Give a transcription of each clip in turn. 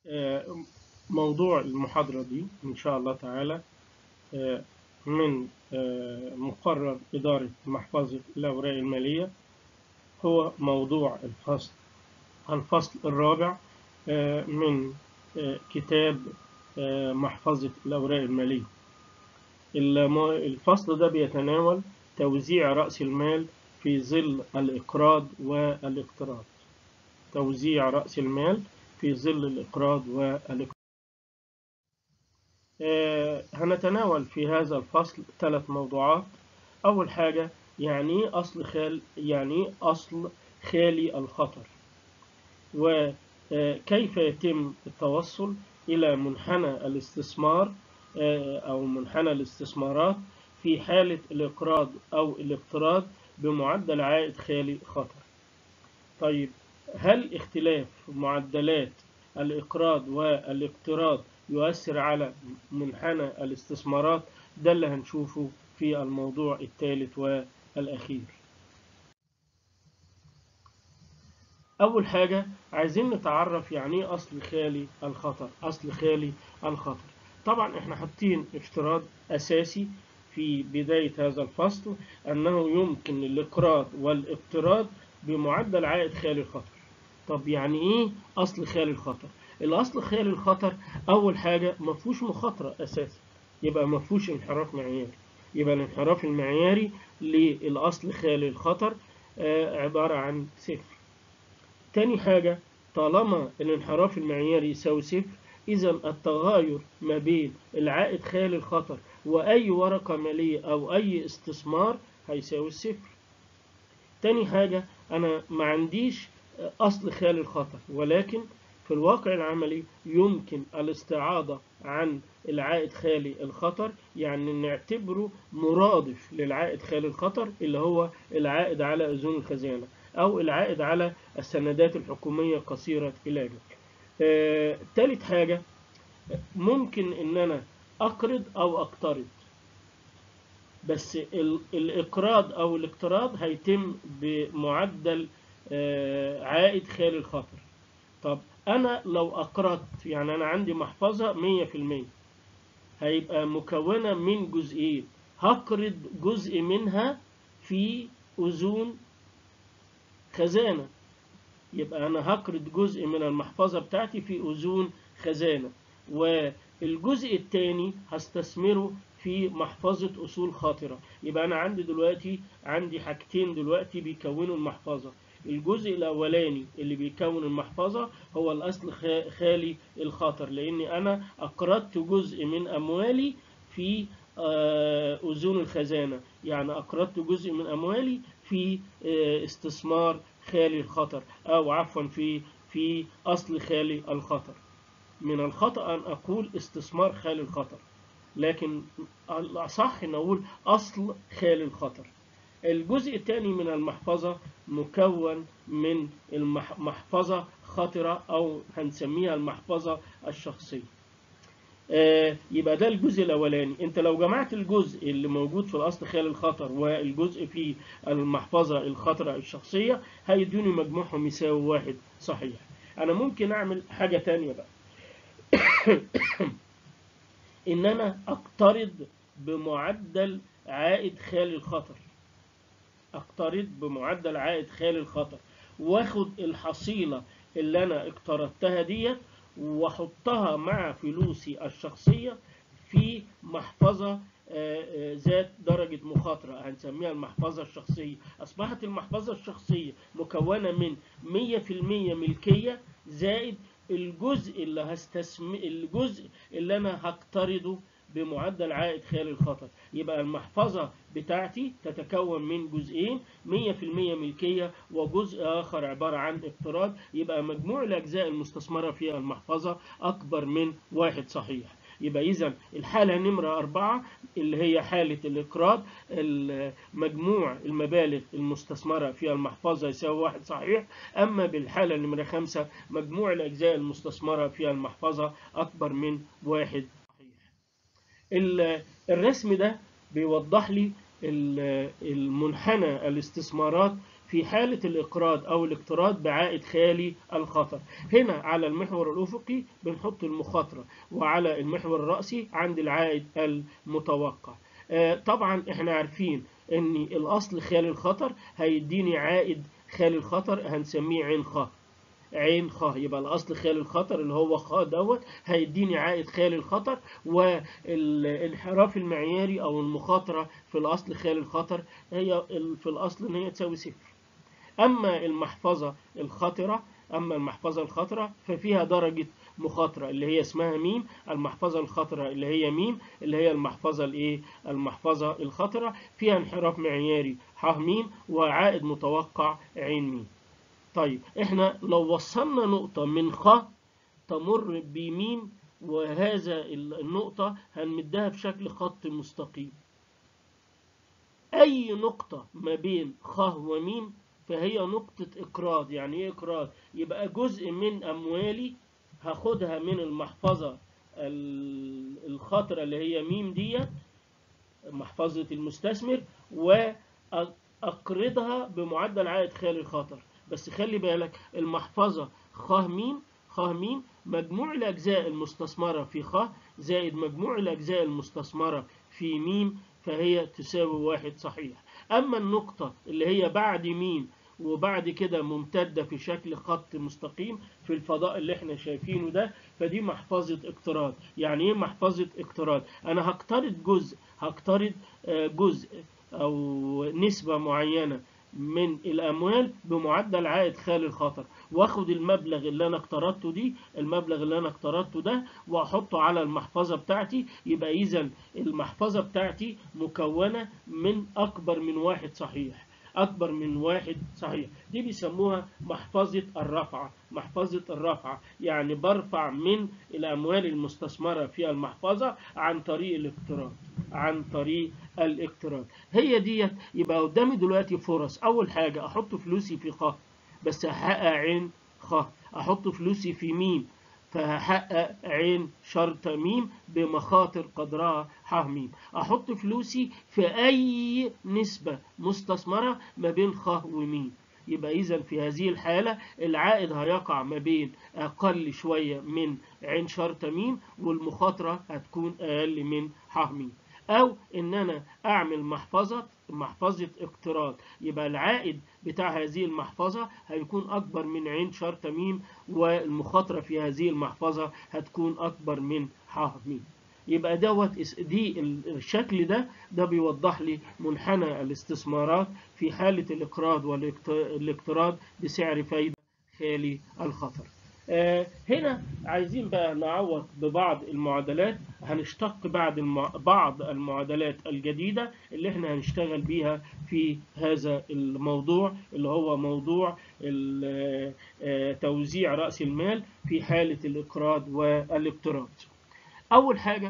موضوع المحاضرة دي إن شاء الله تعالى من مقرر إدارة محفظة الأوراق المالية هو موضوع الفصل الفصل الرابع من كتاب محفظة الأوراق المالية الفصل ده بيتناول توزيع رأس المال في ظل الإقراض والاقتراض توزيع رأس المال في ظل الإقراض والاقتراض هنتناول في هذا الفصل ثلاث موضوعات أول حاجة يعني أصل خال يعني أصل خالي الخطر وكيف يتم التوصل إلى منحنى الاستثمار أو منحنى الاستثمارات في حالة الإقراض أو الاقتراض بمعدل عائد خالي خطر طيب هل اختلاف معدلات الإقراض والاقتراض يؤثر على منحنى الاستثمارات ده اللي هنشوفه في الموضوع الثالث والأخير أول حاجة عايزين نتعرف يعني إيه أصل خالي الخطر أصل خالي الخطر طبعا احنا حاطين افتراض أساسي في بداية هذا الفصل أنه يمكن الإقراض والاقتراض بمعدل عائد خالي الخطر طب يعني إيه أصل خالي الخطر الأصل خالي الخطر أول حاجة ما فيهوش مخاطرة أساسا يبقى ما فيهوش انحراف معياري يبقى الانحراف المعياري للأصل خالي الخطر عبارة عن صفر تاني حاجة طالما الانحراف المعياري يساوي صفر إذا التغاير ما بين العائد خالي الخطر وأي ورقة مالية أو أي استثمار هيساوي الصفر تاني حاجة أنا ما عنديش أصل خالي الخطر ولكن في الواقع العملي يمكن الاستعاضة عن العائد خالي الخطر يعني نعتبره مرادف للعائد خالي الخطر اللي هو العائد على أذون الخزانة أو العائد على السندات الحكومية قصيرة الأجل. آه، تالت حاجة ممكن إن أنا أقرض أو أقترض بس الإقراض أو الاقتراض هيتم بمعدل آه، عائد خالي الخطر. طب أنا لو أقرضت يعني أنا عندي محفظة مية في المية هيبقى مكونة من جزئين هقرض جزء منها في أذون خزانة يبقى أنا هقرض جزء من المحفظة بتاعتي في أذون خزانة والجزء الثاني هستثمره في محفظة أصول خاطرة يبقى أنا عندي دلوقتي عندي حاجتين دلوقتي بيكونوا المحفظة الجزء الأولاني اللي بيكون المحفظة هو الأصل خالي الخطر لأني أنا أقرضت جزء من أموالي في أذون الخزانة يعني أقرضت جزء من أموالي في استثمار خالي الخطر أو عفوا في في أصل خالي الخطر من الخطأ أن أقول استثمار خالي الخطر لكن الأصح أن أقول أصل خالي الخطر الجزء الثاني من المحفظة مكون من المحفظة خطرة أو هنسميها المحفظة الشخصية آه يبقى ده الجزء الأولاني أنت لو جمعت الجزء اللي موجود في الأصل خلال الخطر والجزء في المحفظة الخطرة الشخصية هيدوني مجموعهم يساوي واحد صحيح أنا ممكن أعمل حاجة تانية بقى إن أنا أقترض بمعدل عائد خالي الخطر اقترض بمعدل عائد خالي الخطر واخد الحصيلة اللي انا اقترضتها ديت واحطها مع فلوسي الشخصية في محفظة ذات درجة مخاطرة هنسميها المحفظة الشخصية أصبحت المحفظة الشخصية مكونة من 100% ملكية زائد الجزء اللي هستثم الجزء اللي أنا هقترضه بمعدل عائد خالي الخطر يبقى المحفظة بتاعتي تتكون من جزئين 100% ملكية وجزء آخر عبارة عن اقتراض يبقى مجموع الأجزاء المستثمرة في المحفظة أكبر من واحد صحيح يبقى إذا الحالة نمرة أربعة اللي هي حالة الإقراض مجموع المبالغ المستثمرة في المحفظة يساوي واحد صحيح أما بالحالة نمرة خمسة مجموع الأجزاء المستثمرة في المحفظة أكبر من واحد الرسم ده بيوضح لي المنحنى الاستثمارات في حالة الإقراض أو الاقتراض بعائد خالي الخطر هنا على المحور الأفقي بنحط المخاطرة وعلى المحور الرأسي عند العائد المتوقع طبعا احنا عارفين ان الأصل خالي الخطر هيديني عائد خالي الخطر هنسميه عين خ عين خ يبقى الاصل خالي الخطر اللي هو خ دوت هيديني عائد خالي الخطر والانحراف المعياري او المخاطره في الاصل خالي الخطر هي في الاصل ان هي تساوي صفر اما المحفظه الخطره اما المحفظه الخطره ففيها درجه مخاطره اللي هي اسمها ميم المحفظه الخطره اللي هي ميم اللي هي المحفظه الايه المحفظه الخطره فيها انحراف معياري ح ميم وعائد متوقع عين ميم طيب احنا لو وصلنا نقطة من خ تمر بميم وهذا النقطة هنمدها بشكل خط مستقيم أي نقطة ما بين خ وميم فهي نقطة إقراض يعني إيه إقراض؟ يبقى جزء من أموالي هاخدها من المحفظة الخطرة اللي هي ميم ديت محفظة المستثمر وأقرضها بمعدل عائد خالي الخطر بس خلي بالك المحفظة خ م خ م مجموع الأجزاء المستثمرة في خ زائد مجموع الأجزاء المستثمرة في م فهي تساوي واحد صحيح أما النقطة اللي هي بعد م وبعد كده ممتدة في شكل خط مستقيم في الفضاء اللي احنا شايفينه ده فدي محفظة اقتراض يعني ايه محفظة اقتراض انا هقترض جزء هقترض جزء او نسبة معينة من الاموال بمعدل عائد خالي الخطر واخد المبلغ اللي انا اقترضته دي المبلغ اللي انا اقترضته ده واحطه على المحفظه بتاعتي يبقى اذا المحفظه بتاعتي مكونه من اكبر من واحد صحيح اكبر من واحد صحيح دي بيسموها محفظه الرفعه محفظه الرفعه يعني برفع من الاموال المستثمره في المحفظه عن طريق الاقتراض عن طريق الاقتراض هي ديت يبقى قدامي دلوقتي فرص اول حاجه احط فلوسي في خ بس هحقق عين خ احط فلوسي في ميم فهحقق عين شرط ميم بمخاطر قدرها ح ميم احط فلوسي في اي نسبه مستثمره ما بين خ وميم يبقى إذا في هذه الحالة العائد هيقع ما بين أقل شوية من عين شرط ميم والمخاطرة هتكون أقل من ح ميم أو إن أنا أعمل محفظة محفظة اقتراض يبقى العائد بتاع هذه المحفظة هيكون أكبر من عين شرط ميم والمخاطرة في هذه المحفظة هتكون أكبر من ح ميم يبقى دوت دي الشكل ده ده بيوضح لي منحنى الاستثمارات في حالة الإقراض والاقتراض بسعر فايدة خالي الخطر آه هنا عايزين بقى نعوض ببعض المعادلات هنشتق بعض المع... بعض المعادلات الجديدة اللي احنا هنشتغل بيها في هذا الموضوع اللي هو موضوع آه توزيع رأس المال في حالة الإقراض والاقتراض أول حاجة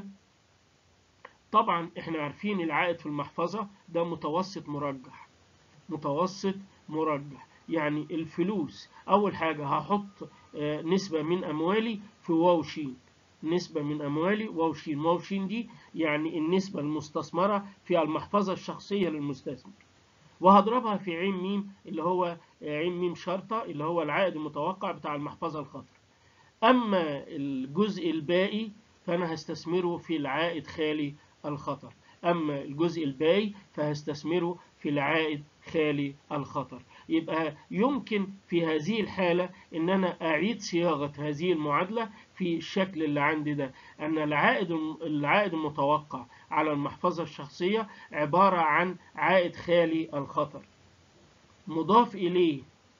طبعا احنا عارفين العائد في المحفظة ده متوسط مرجح متوسط مرجح يعني الفلوس أول حاجة هحط نسبة من أموالي في واو شين نسبة من أموالي واو شين واو شين دي يعني النسبة المستثمرة في المحفظة الشخصية للمستثمر وهضربها في عين ميم اللي هو عين ميم شرطة اللي هو العائد المتوقع بتاع المحفظة الخطر أما الجزء الباقي فأنا هستثمره في العائد خالي الخطر أما الجزء الباقي فهستثمره في العائد خالي الخطر يبقى يمكن في هذه الحالة أن أنا أعيد صياغة هذه المعادلة في الشكل اللي عندي ده أن العائد العائد المتوقع على المحفظة الشخصية عبارة عن عائد خالي الخطر مضاف إليه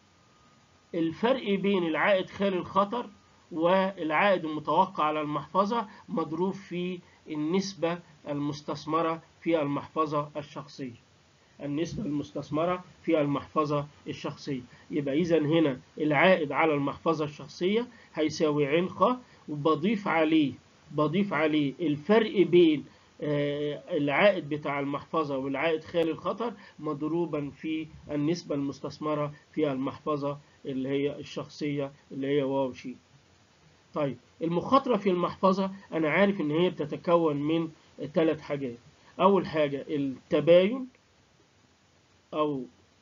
الفرق بين العائد خالي الخطر والعائد المتوقع على المحفظة مضروب في النسبة المستثمرة في المحفظة الشخصية النسبة المستثمرة في المحفظة الشخصية يبقى إذا هنا العائد على المحفظة الشخصية هيساوي عين خ وبضيف عليه بضيف عليه الفرق بين العائد بتاع المحفظة والعائد خالي الخطر مضروبا في النسبة المستثمرة في المحفظة اللي هي الشخصية اللي هي واو شي طيب المخاطرة في المحفظة أنا عارف إن هي بتتكون من ثلاث حاجات أول حاجة التباين أو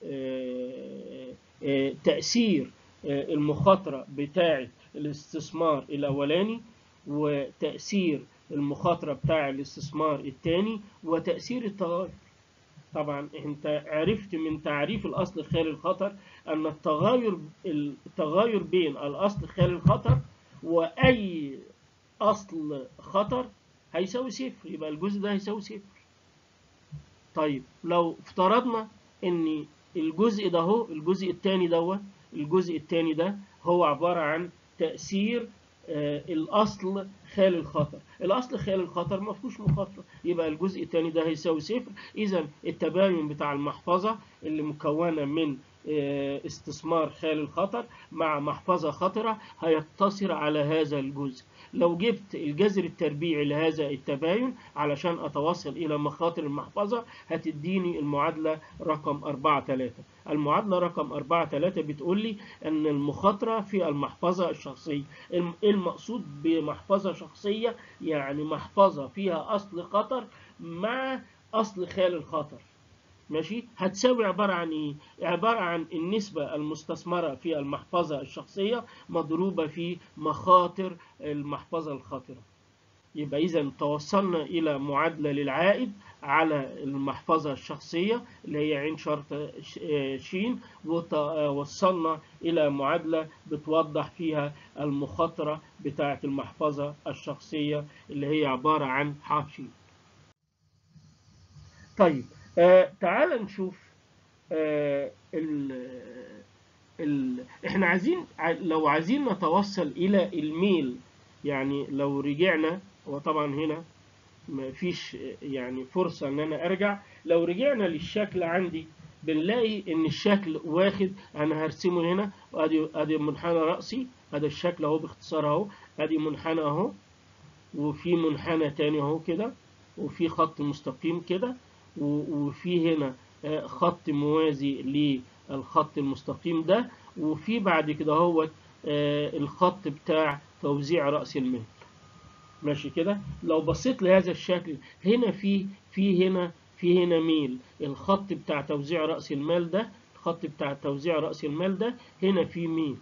تأثير المخاطرة بتاعة الاستثمار الأولاني وتأثير المخاطرة بتاع الاستثمار الثاني وتأثير التغير طبعا انت عرفت من تعريف الاصل الخالي الخطر ان التغير التغير بين الاصل الخالي الخطر واي اصل خطر هيساوي صفر يبقى الجزء ده هيساوي صفر طيب لو افترضنا ان الجزء ده هو الجزء الثاني دوت الجزء الثاني ده هو عبارة عن تأثير آه الأصل خالي الخطر الأصل خالي الخطر ما فيهوش مخاطرة يبقى الجزء الثاني ده هيساوي صفر إذا التباين بتاع المحفظة اللي مكونة من آه استثمار خالي الخطر مع محفظة خطرة هيقتصر على هذا الجزء لو جبت الجذر التربيعي لهذا التباين علشان أتوصل إلى مخاطر المحفظة هتديني المعادلة رقم 4 3 المعادلة رقم 4 3 بتقول لي أن المخاطرة في المحفظة الشخصية المقصود بمحفظة شخصية يعني محفظة فيها أصل خطر مع أصل خال الخطر ماشي هتساوي عبارة عن إيه؟ عبارة عن النسبة المستثمرة في المحفظة الشخصية مضروبة في مخاطر المحفظة الخاطرة يبقى إذا توصلنا إلى معادلة للعائد على المحفظة الشخصية اللي هي عين شرط شين ووصلنا إلى معادلة بتوضح فيها المخاطرة بتاعة المحفظة الشخصية اللي هي عبارة عن ح شين طيب آه تعال نشوف آه ال ال احنا عايزين لو عايزين نتوصل الى الميل يعني لو رجعنا وطبعا هنا ما فيش يعني فرصة ان انا ارجع لو رجعنا للشكل عندي بنلاقي ان الشكل واخد انا هرسمه هنا وادي ادي منحنى رأسي هذا الشكل اهو باختصار اهو ادي منحنى اهو وفي منحنى تاني اهو كده وفي خط مستقيم كده وفي هنا خط موازي للخط المستقيم ده وفي بعد كده هو الخط بتاع توزيع رأس المال ماشي كده لو بصيت لهذا الشكل هنا في في هنا في هنا ميل الخط بتاع توزيع رأس المال ده الخط بتاع توزيع رأس المال ده هنا في ميل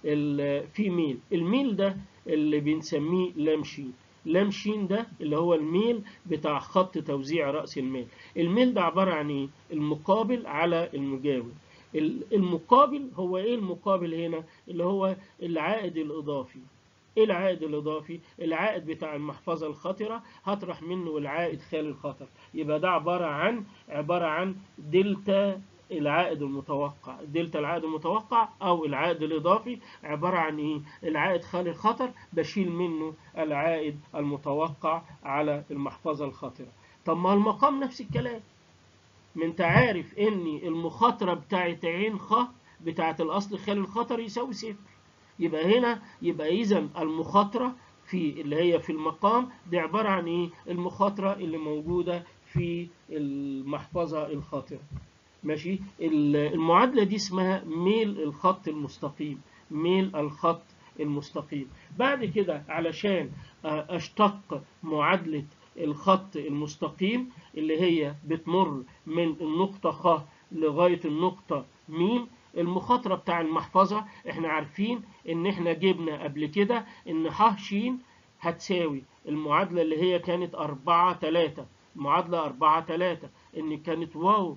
في ميل الميل ده اللي بنسميه لامشين لامشين ده اللي هو الميل بتاع خط توزيع رأس المال الميل ده عبارة عن ايه المقابل على المجاور المقابل هو ايه المقابل هنا اللي هو العائد الإضافي ايه العائد الإضافي العائد بتاع المحفظة الخطرة هطرح منه العائد خالي الخطر يبقى ده عبارة عن عبارة عن دلتا العائد المتوقع دلتا العائد المتوقع او العائد الاضافي عباره عن ايه العائد خالي الخطر بشيل منه العائد المتوقع على المحفظه الخطره طب ما المقام نفس الكلام ما انت عارف ان المخاطره بتاعت عين خ بتاعت الاصل خالي الخطر يساوي صفر يبقى هنا يبقى اذا المخاطره في اللي هي في المقام دي عباره عن ايه المخاطره اللي موجوده في المحفظه الخاطره ماشي المعادلة دي اسمها ميل الخط المستقيم ميل الخط المستقيم بعد كده علشان اشتق معادلة الخط المستقيم اللي هي بتمر من النقطة خ لغاية النقطة م المخاطرة بتاع المحفظة احنا عارفين ان احنا جبنا قبل كده ان ح ش هتساوي المعادلة اللي هي كانت أربعة تلاتة معادلة أربعة تلاتة ان كانت واو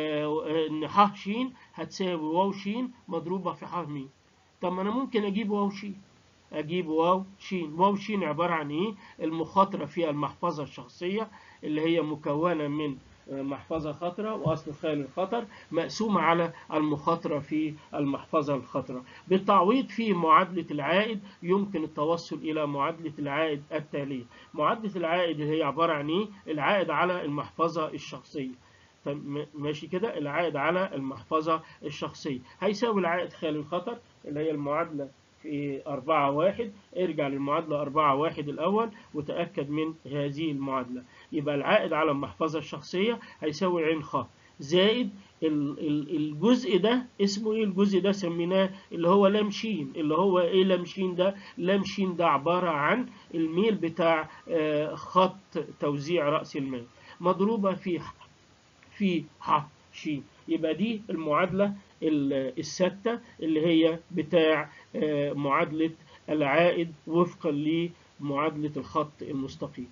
ان ح ش هتساوي واو ش مضروبة في ح م طب ما انا ممكن اجيب واو ش اجيب واو ش واو ش عبارة عن ايه المخاطرة في المحفظة الشخصية اللي هي مكونة من محفظة خطرة وأصل خالي الخطر مقسومة على المخاطرة في المحفظة الخطرة بالتعويض في معادلة العائد يمكن التوصل إلى معادلة العائد التالية معادلة العائد اللي هي عبارة عن إيه؟ العائد على المحفظة الشخصية ماشي كده العائد على المحفظة الشخصية هيساوي العائد خالي الخطر اللي هي المعادلة في أربعة واحد ارجع للمعادلة أربعة واحد الأول وتأكد من هذه المعادلة يبقى العائد على المحفظة الشخصية هيساوي عين خ زائد الجزء ده اسمه ايه الجزء ده سميناه اللي هو لامشين اللي هو ايه لامشين ده لامشين ده عبارة عن الميل بتاع خط توزيع رأس المال مضروبة في في ح ش يبقى دي المعادلة الثابتة اللي هي بتاع معادلة العائد وفقا لمعادلة الخط المستقيم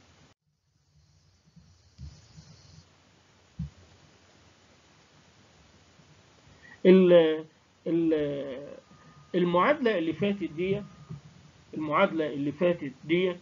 المعادلة اللي فاتت ديت المعادلة اللي فاتت ديت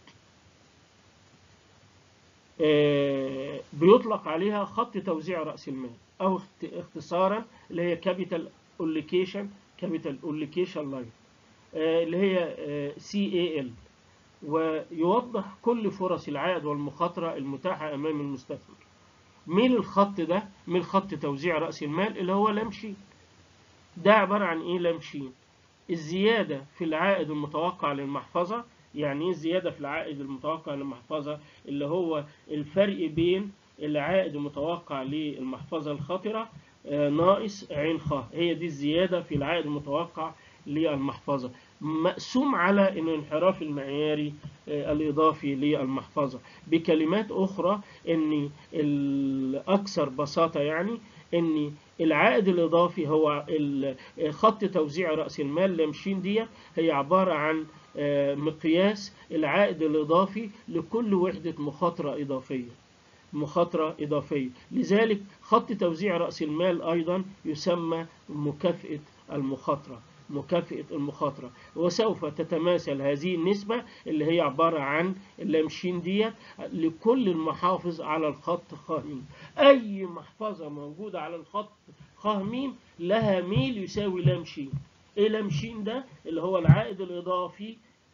بيطلق عليها خط توزيع رأس المال أو اختصارا اللي هي كابيتال أوليكيشن كابيتال أوليكيشن لاين اللي هي سي اي ال ويوضح كل فرص العائد والمخاطرة المتاحة أمام المستثمر مين الخط ده؟ مين خط توزيع رأس المال اللي هو لامشين ده عبارة عن إيه لامشين؟ الزيادة في العائد المتوقع للمحفظة يعني ايه الزيادة في العائد المتوقع للمحفظة اللي هو الفرق بين العائد المتوقع للمحفظة الخطرة ناقص عين خ هي دي الزيادة في العائد المتوقع للمحفظة مقسوم على الانحراف المعياري الإضافي للمحفظة بكلمات أخرى أن الأكثر بساطة يعني أن العائد الإضافي هو خط توزيع رأس المال لمشين دي هي عبارة عن مقياس العائد الإضافي لكل وحدة مخاطرة إضافية مخاطرة إضافية لذلك خط توزيع رأس المال أيضا يسمى مكافئة المخاطرة مكافئة المخاطرة وسوف تتماثل هذه النسبة اللي هي عبارة عن اللامشين ديت لكل المحافظ على الخط خامين أي محفظة موجودة على الخط خامين لها ميل يساوي لامشين إيه لامشين ده اللي هو العائد الإضافي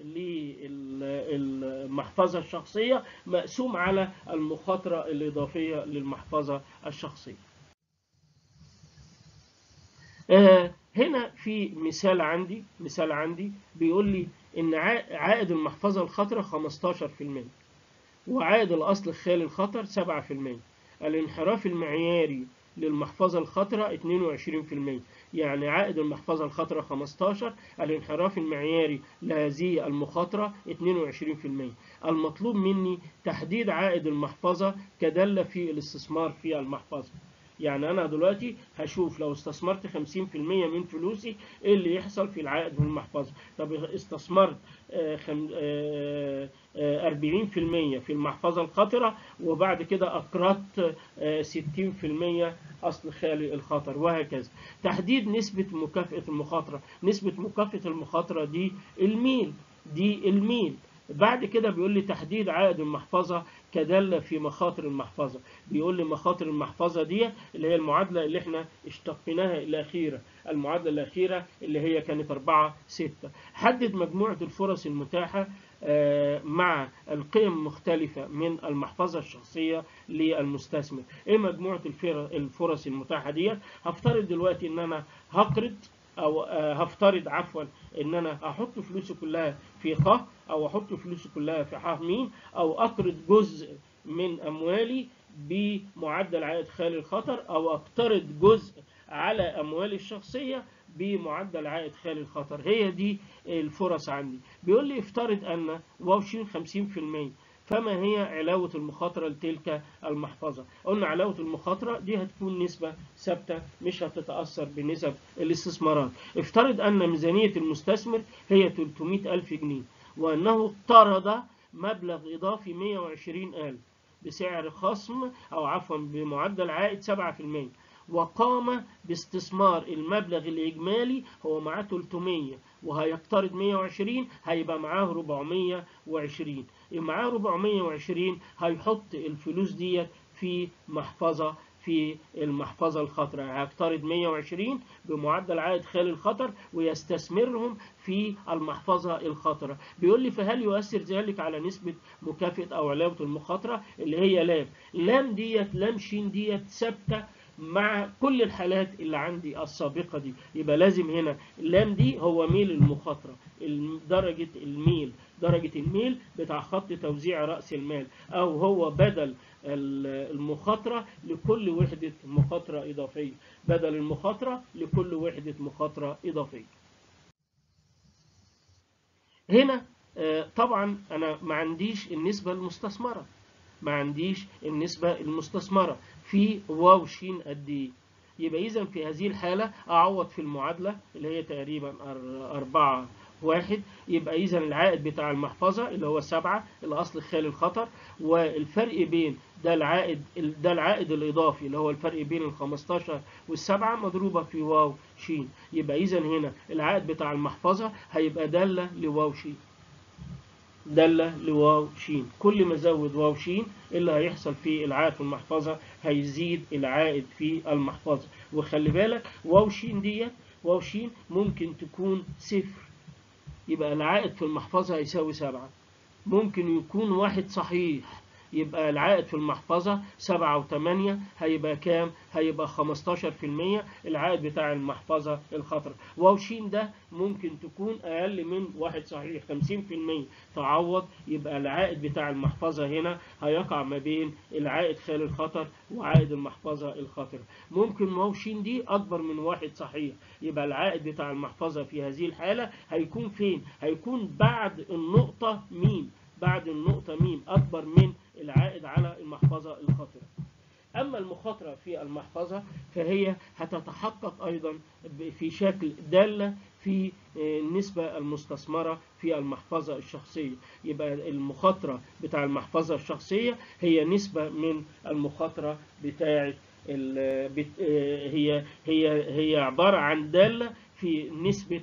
للمحفظة الشخصية مقسوم على المخاطرة الإضافية للمحفظة الشخصية آه هنا في مثال عندي مثال عندي بيقول لي ان عائد المحفظه الخطره 15% وعائد الاصل الخالي الخطر 7% الانحراف المعياري للمحفظه الخطره 22% يعني عائد المحفظه الخطره 15 الانحراف المعياري لهذه المخاطره 22% المطلوب مني تحديد عائد المحفظه كداله في الاستثمار في المحفظه يعني انا دلوقتي هشوف لو استثمرت 50% من فلوسي ايه اللي يحصل في العائد من المحفظه طب استثمرت 40% في المحفظه الخطره وبعد كده اقرضت 60% اصل خالي الخطر وهكذا تحديد نسبه مكافاه المخاطره نسبه مكافاه المخاطره دي الميل دي الميل بعد كده بيقول لي تحديد عائد المحفظة كدالة في مخاطر المحفظة بيقول لي مخاطر المحفظة دي اللي هي المعادلة اللي احنا اشتقناها الأخيرة المعادلة الأخيرة اللي هي كانت 4 6 حدد مجموعة الفرص المتاحة مع القيم مختلفة من المحفظة الشخصية للمستثمر ايه مجموعة الفرص المتاحة دي هفترض دلوقتي ان انا هقرض او هفترض عفوا ان انا احط فلوسي كلها في خ او احط فلوسي كلها في ح م او اقرض جزء من اموالي بمعدل عائد خالي الخطر او اقترض جزء على اموالي الشخصيه بمعدل عائد خالي الخطر هي دي الفرص عندي بيقول لي افترض ان واو ش 50% فما هي علاوة المخاطرة لتلك المحفظة قلنا علاوة المخاطرة دي هتكون نسبة ثابتة مش هتتأثر بنسب الاستثمارات افترض أن ميزانية المستثمر هي 300 ألف جنيه وأنه اقترض مبلغ إضافي 120 ألف بسعر خصم أو عفوا بمعدل عائد 7% وقام باستثمار المبلغ الإجمالي هو معاه 300 وهيقترض 120 هيبقى معاه 420 معاه 420 هيحط الفلوس ديت في محفظة في المحفظة الخطرة هيقترض 120 بمعدل عائد خالي الخطر ويستثمرهم في المحفظة الخطرة بيقول لي فهل يؤثر ذلك على نسبة مكافأة أو علاوة المخاطرة اللي هي لام لام ديت لام شين ديت ثابتة مع كل الحالات اللي عندي السابقة دي يبقى لازم هنا اللام دي هو ميل المخاطرة درجة الميل درجة الميل بتاع خط توزيع رأس المال أو هو بدل المخاطرة لكل وحدة مخاطرة إضافية بدل المخاطرة لكل وحدة مخاطرة إضافية هنا طبعا أنا ما عنديش النسبة المستثمرة ما عنديش النسبة المستثمرة في واو شين قد ايه يبقى إذا في هذه الحالة أعوض في المعادلة اللي هي تقريبا أربعة واحد يبقى إذا العائد بتاع المحفظة اللي هو سبعة الأصل خالي الخطر والفرق بين ده العائد ده العائد الإضافي اللي هو الفرق بين ال 15 والسبعة مضروبة في واو ش يبقى إذا هنا العائد بتاع المحفظة هيبقى دالة لواو ش دالة لواو ش كل ما زود واو ش اللي هيحصل في العائد في المحفظة هيزيد العائد في المحفظة وخلي بالك واو ش ديت واو ش ممكن تكون صفر يبقى العائد في المحفظة هيساوي سبعة ممكن يكون واحد صحيح يبقى العائد في المحفظة سبعة وثمانية هيبقى كام؟ هيبقى خمستاشر في المية العائد بتاع المحفظة الخطر واوشين ده ممكن تكون أقل من واحد صحيح خمسين في المية تعوض يبقى العائد بتاع المحفظة هنا هيقع ما بين العائد خالي الخطر وعائد المحفظة الخطر ممكن واوشين دي أكبر من واحد صحيح يبقى العائد بتاع المحفظة في هذه الحالة هيكون فين؟ هيكون بعد النقطة ميم بعد النقطة ميم أكبر من العائد على المحفظة الخطرة أما المخاطرة في المحفظة فهي هتتحقق أيضا في شكل دالة في النسبة المستثمرة في المحفظة الشخصية يبقى المخاطرة بتاع المحفظة الشخصية هي نسبة من المخاطرة بتاعة هي هي هي عبارة عن دالة في نسبة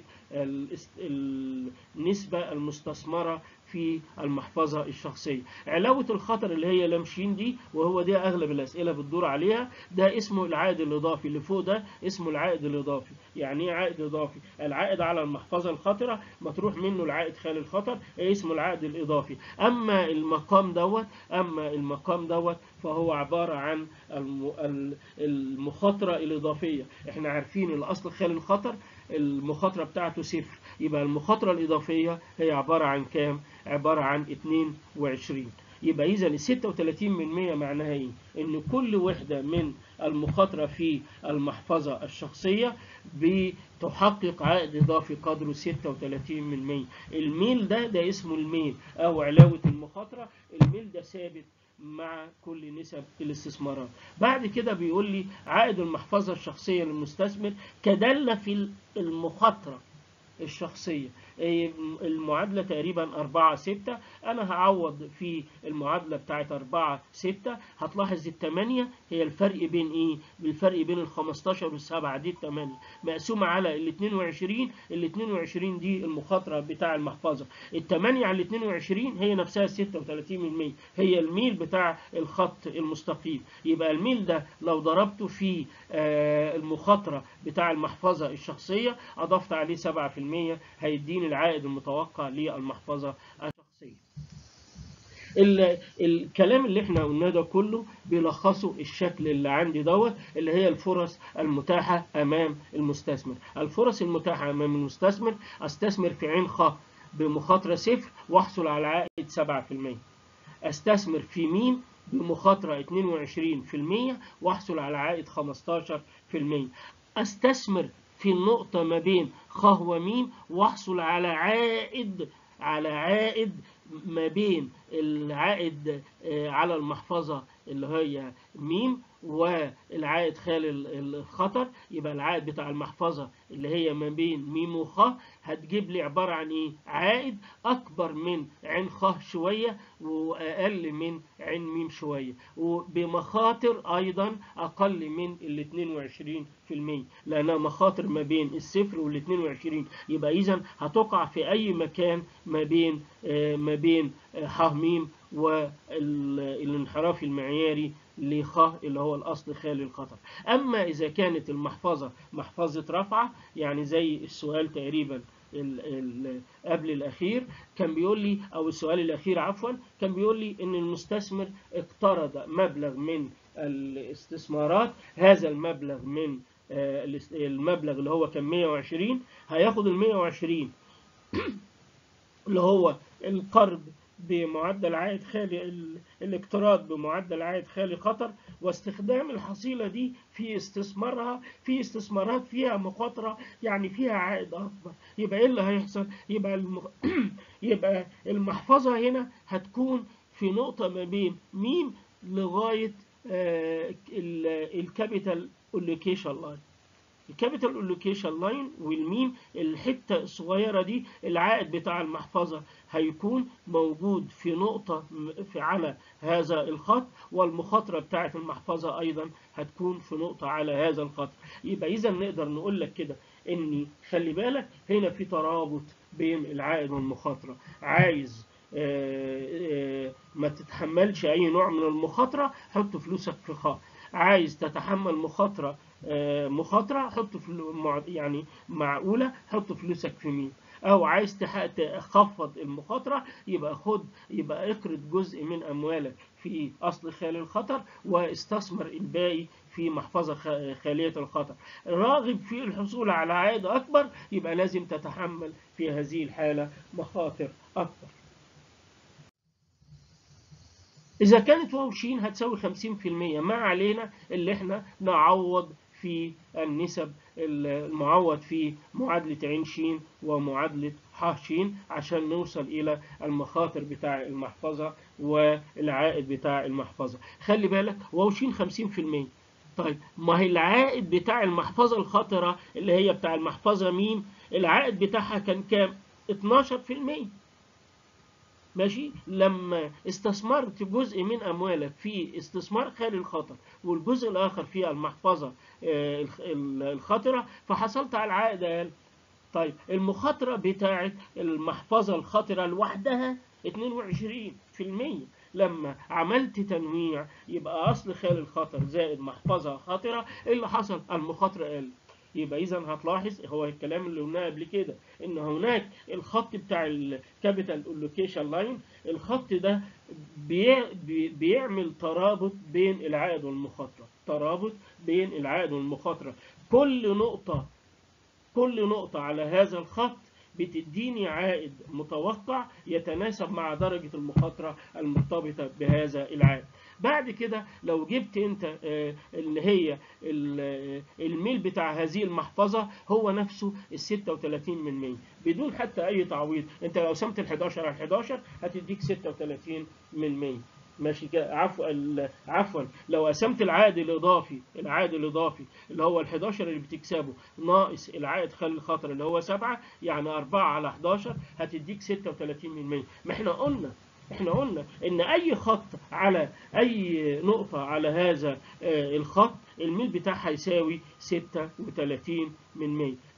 النسبة المستثمرة في المحفظة الشخصية علاوة الخطر اللي هي لمشين دي وهو دي أغلب الأسئلة بتدور عليها ده اسمه العائد الإضافي اللي فوق ده اسمه العائد الإضافي يعني إيه عائد إضافي العائد على المحفظة الخطرة مطروح منه العائد خالي الخطر اسمه العائد الإضافي أما المقام دوت أما المقام دوت فهو عبارة عن المخاطرة الإضافية احنا عارفين الأصل خالي الخطر المخاطرة بتاعته صفر يبقى المخاطرة الإضافية هي عبارة عن كام؟ عبارة عن 22 يبقى إذا ال 36 من 100 معناها إيه؟ إن كل وحدة من المخاطرة في المحفظة الشخصية بتحقق عائد إضافي قدره 36 من 100 الميل ده ده اسمه الميل أو علاوة المخاطرة الميل ده ثابت مع كل نسب الاستثمارات بعد كده بيقول لي عائد المحفظة الشخصية للمستثمر كدالة في المخاطرة الشخصية المعادلة تقريبا 4 6 أنا هعوض في المعادلة بتاعت 4 6 هتلاحظ الثمانية هي الفرق بين إيه؟ الفرق بين ال 15 والسبعة دي الثمانية مقسومة على ال 22 ال 22 دي المخاطرة بتاع المحفظة الثمانية على ال 22 هي نفسها 36 من 100 هي الميل بتاع الخط المستقيم يبقى الميل ده لو ضربته في المخاطرة بتاع المحفظة الشخصية أضفت عليه 7% هيديني العائد المتوقع للمحفظة الشخصية الكلام اللي احنا قلناه ده كله بيلخصه الشكل اللي عندي دوت اللي هي الفرص المتاحة أمام المستثمر الفرص المتاحة أمام المستثمر أستثمر في عين خ بمخاطرة صفر وأحصل على عائد 7% أستثمر في ميم بمخاطرة 22% وأحصل على عائد 15% أستثمر في النقطة ما بين خ وميم واحصل على عائد على عائد ما بين العائد على المحفظة اللي هي ميم والعائد خالي الخطر يبقى العائد بتاع المحفظة اللي هي ما بين ميم وخ هتجيب لي عبارة عن ايه عائد اكبر من عين خ شوية واقل من عين ميم شوية وبمخاطر ايضا اقل من ال 22% لانها مخاطر ما بين الصفر وال 22 يبقى اذا هتقع في اي مكان ما بين ما بين ح ميم والانحراف المعياري لخ اللي هو الأصل خالي الخطر أما إذا كانت المحفظة محفظة رفعة يعني زي السؤال تقريبا ال ال قبل الأخير كان بيقول لي أو السؤال الأخير عفوا كان بيقول لي إن المستثمر اقترض مبلغ من الاستثمارات هذا المبلغ من المبلغ اللي هو كان 120 هياخد ال 120 اللي هو القرض بمعدل عائد خالي الاقتراض بمعدل عائد خالي خطر واستخدام الحصيلة دي في استثمارها في استثمارات فيها مخاطرة يعني فيها عائد أكبر يبقى إيه اللي هيحصل؟ يبقى المخ... يبقى المحفظة هنا هتكون في نقطة ما بين ميم لغاية آه الكابيتال allocation لاين الكابيتال allocation لاين والمين الحته الصغيره دي العائد بتاع المحفظه هيكون موجود في نقطه في على هذا الخط والمخاطره بتاعه المحفظه ايضا هتكون في نقطه على هذا الخط يبقى اذا نقدر نقول لك كده اني خلي بالك هنا في ترابط بين العائد والمخاطره عايز آآ آآ ما تتحملش اي نوع من المخاطره حط فلوسك في خاء عايز تتحمل مخاطره مخاطره حط يعني معقوله حط فلوسك في مين او عايز تخفض المخاطره يبقى خد يبقى اقرض جزء من اموالك في اصل خالي الخطر واستثمر الباقي في محفظه خاليه الخطر راغب في الحصول على عائد اكبر يبقى لازم تتحمل في هذه الحاله مخاطر اكبر إذا كانت واو ش هتساوي 50% ما علينا اللي احنا نعوض في النسب المعوض في معادلة عين ش ومعادلة ح ش عشان نوصل إلى المخاطر بتاع المحفظة والعائد بتاع المحفظة خلي بالك واو ش 50% طيب ما هي العائد بتاع المحفظة الخطرة اللي هي بتاع المحفظة مين العائد بتاعها كان كام 12% ماشي لما استثمرت جزء من اموالك في استثمار خالي الخطر والجزء الاخر في المحفظه الخطره فحصلت على العائد اقل طيب المخاطره بتاعه المحفظه الخطره لوحدها 22% لما عملت تنويع يبقى اصل خالي الخطر زائد محفظه خطره ايه اللي حصل المخاطره قلت يبقى اذا هتلاحظ هو الكلام اللي قلناه قبل كده ان هناك الخط بتاع الكابيتال الوكيشن لاين الخط ده بي بيعمل ترابط بين العائد والمخاطره ترابط بين العائد والمخاطره كل نقطه كل نقطه على هذا الخط بتديني عائد متوقع يتناسب مع درجة المخاطرة المرتبطة بهذا العائد بعد كده لو جبت انت اللي هي الميل بتاع هذه المحفظة هو نفسه ال 36 من 100 بدون حتى اي تعويض انت لو قسمت ال 11 على 11 هتديك 36 من 100 ماشي كده عفوا عفوا لو قسمت العائد الاضافي العائد الاضافي اللي هو ال 11 اللي بتكسبه ناقص العائد خلي الخطر اللي هو 7 يعني 4 على 11 هتديك 36 من 100 ما احنا قلنا احنا قلنا ان اي خط على اي نقطة على هذا الخط الميل بتاعها يساوي 36 من 100